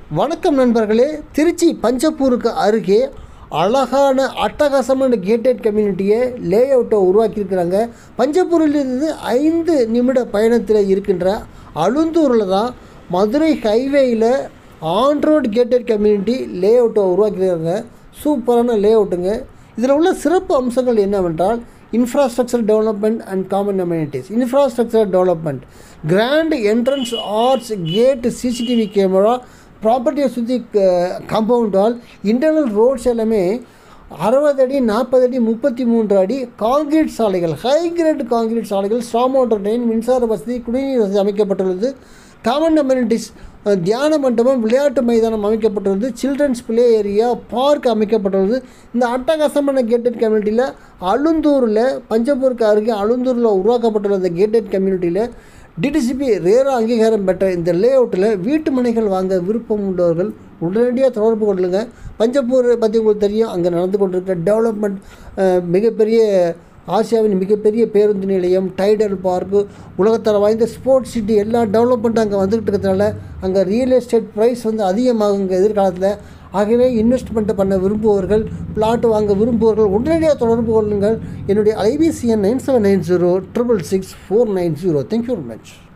வணக்கம் நண்பர்களே திருச்சி பஞ்சப்பூருக்கு அருகே அழகான அட்டகாசமான கேட்டட் கம்யூனிட்டியை லே அவுட்டை உருவாக்கியிருக்கிறாங்க பஞ்சப்பூரிலிருந்து ஐந்து நிமிட பயணத்தில் இருக்கின்ற அழுந்தூரில் தான் மதுரை ஹைவேயில் ஆன் ரோடு கேட்டட் கம்யூனிட்டி லே அவுட்டை உருவாக்கியிருக்காங்க சூப்பரான லே அவுட்டுங்க இதில் உள்ள சிறப்பு அம்சங்கள் என்னவென்றால் infrastructure development and common amenities infrastructure development grand entrance arch gate CCTV camera ப்ராப்பர்ட்டியை சுற்றி காம்பவுண்ட் வால் இன்டர்னல் ரோட்ஸ் எல்லாமே அறுபது அடி நாற்பது அடி முப்பத்தி மூன்று அடி காங்கிரீட் சாலைகள் ஹை கிரேட் காங்கிரீட் சாலைகள் ஸ்ட்ராங் வாட்டர் ட்ரெயின் மின்சார வசதி குடிநீர் வசதி அமைக்கப்பட்டுள்ளது காமன் அம்யூனிட்டிஸ் தியான மண்டபம் விளையாட்டு மைதானம் அமைக்கப்பட்டுள்ளது சில்ட்ரன்ஸ் ப்ளே ஏரியா பார்க் அமைக்கப்பட்டுள்ளது இந்த அட்டகாசமான கேட்டட் கம்யூனிட்டியில் அழுந்தூரில் பஞ்சப்பூருக்கு அருகே அழுந்தூரில் உருவாக்கப்பட்டுள்ள இந்த கேட்டட் கம்யூனிட்டியில் டிடிசிபி ரேரா அங்கீகாரம் பெற்ற இந்த லே அவுட்டில் வீட்டு மனைகள் வாங்க விருப்பம் உள்ளவர்கள் உடனடியாக தொடர்பு கொள்ளுங்க பஞ்சப்பூர் பற்றி உங்களுக்கு தெரியும் அங்கே நடந்து கொண்டிருக்கிற டெவலப்மெண்ட் மிகப்பெரிய ஆசியாவின் மிகப்பெரிய பேருந்து நிலையம் டைடல் பார்க்கு உலகத்தர வாய்ந்த ஸ்போர்ட்ஸ் சிட்டி எல்லா டெவலப்மெண்ட்டும் அங்கே வந்துகிட்டு இருக்கிறதுனால அங்கே ரியல் எஸ்டேட் ப்ரைஸ் வந்து அதிகமாகுங்க எதிர்காலத்தில் ஆகவே இன்வெஸ்ட்மெண்ட் பண்ண விரும்புபவர்கள் பிளாட் வாங்க விரும்புபவர்கள் உடனடியாக தொடர்பு கொள்ளுங்கள் என்னுடைய ஐபிசி எண் nine seven nine zero triple six four nine zero thank you very much